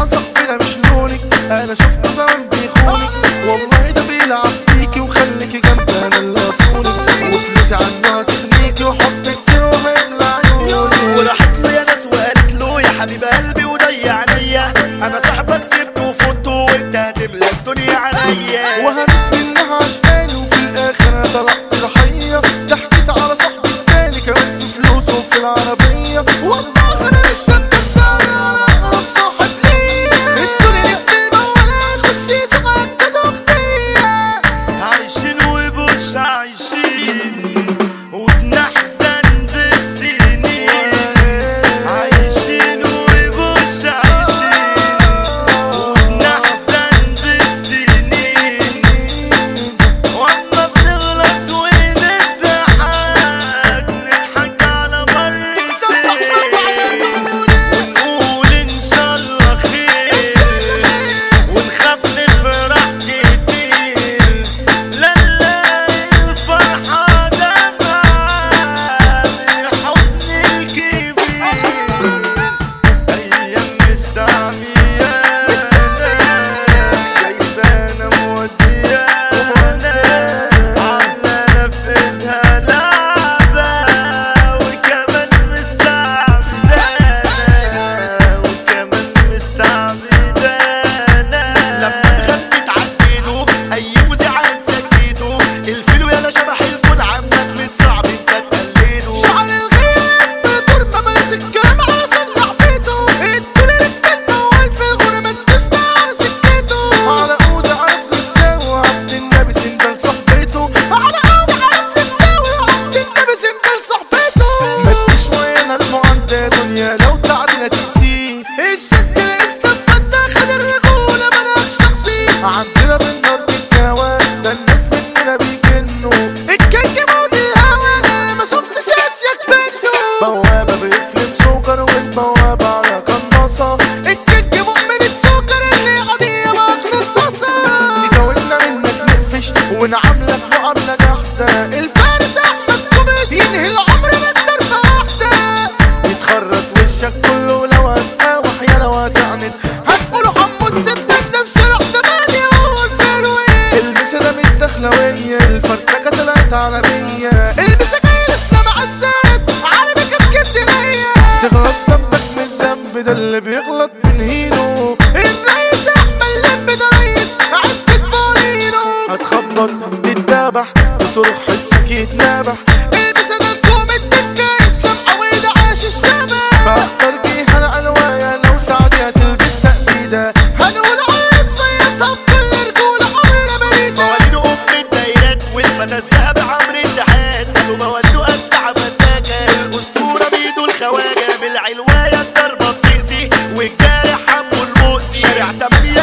صاحبنا مش لونك انا شفت زمان بيخونك والله ده بيلعب فيكي وخليكي جنبي انا اللي اصونك وفلوسي عنها تغنيكي وحبك كتير وهيملى عيوني وراحت له يا ناس وقالت له يا حبيب قلبي وضيع عليا انا صاحبك سبته وفوته وانت هتملى الدنيا عليا وهرب منها عشاني وفي الاخر انا طلعت ضحيه ضحكت على صاحبي التاني كمان في فلوسه وفي العربيه والله انا لسه مكسر على اقرب صاحب ليا الدنيا ليك بالمولى خشي صغير اختي عايشين وبوش عايشين وبنحزن بالسنين عايشين وبوش عايشين وبنحزن بالسنين واما بنغلط ونضحك نضحك على مرتين ونقول ان شاء الله خير ونخاف نفرح كتير لا نلاقي الفرحة دمعة من الحزن الكبير أيام مستعميانا جايبانا موديانا عاملة نفقدها لعبة وكمان مستعبدانا وكمان مستعبدانا لما غنت عديته أي وزعان سكيته الفيلو يالا شبح الكون عمك مش صعب انت تقلده شعر الغياب بدور ما بلاش الكلام علشان لعبته الدنيا للكلمة والف الغنى تسمع على سكته على قود عرف لك ساوي عبد النبي سندل صاحبته على قود عرف لك ساوي عبد النبي سندل صاحبته مدي شوية انا المعدة دنيا لو تعدينا تقسيه الشد الاسلام فانت خد الرجولة ملاك شخصي عندنا بالنار الجواد ده الناس مننا بيجنوا الكيك موت الهوا انا ما شفتش اشيك منه بوابة بيفلم سكر والبوابة على قناصة الكيك مؤمن السكر اللي عادية باخد رصاصة يزودنا منك نقفش ونعاملك معاملة جحدة الفارس احمد كوميدي ينهي العمر من طرفة واحدة يتخرج وشك كله لو هتقاوح يا لو هتعند هتقولوا حمو السبت ده في شارع تمانية وهو الفيروين البس ده من الدخلوية الفرتكة طلعت عالمية البس جاي الاسلام عزات عربي كاسكندرية تغلط ذنبك من الذنب ده اللي بيغلط من هينو الرئيس احمد لب ده رئيس عزبة مولينو هتخبط تتذبح تصرخ حسك يتنابح البس انا الكوم الدكة اسلام عويد عاش الشباب بختار جيها العنواية لو تعدي هتلبس تأبيدة هنقول عيب صيادها بكل رجولة عمرنا بريدة مواليد ام الدايرات والفتى الذهب عمرو النحات قالوا مولده اسلحه فتاكه الاسطوره بيدو الخواجه بالعلوايه الضربه بتأذي والجارح حمو المؤذي شارع تمانية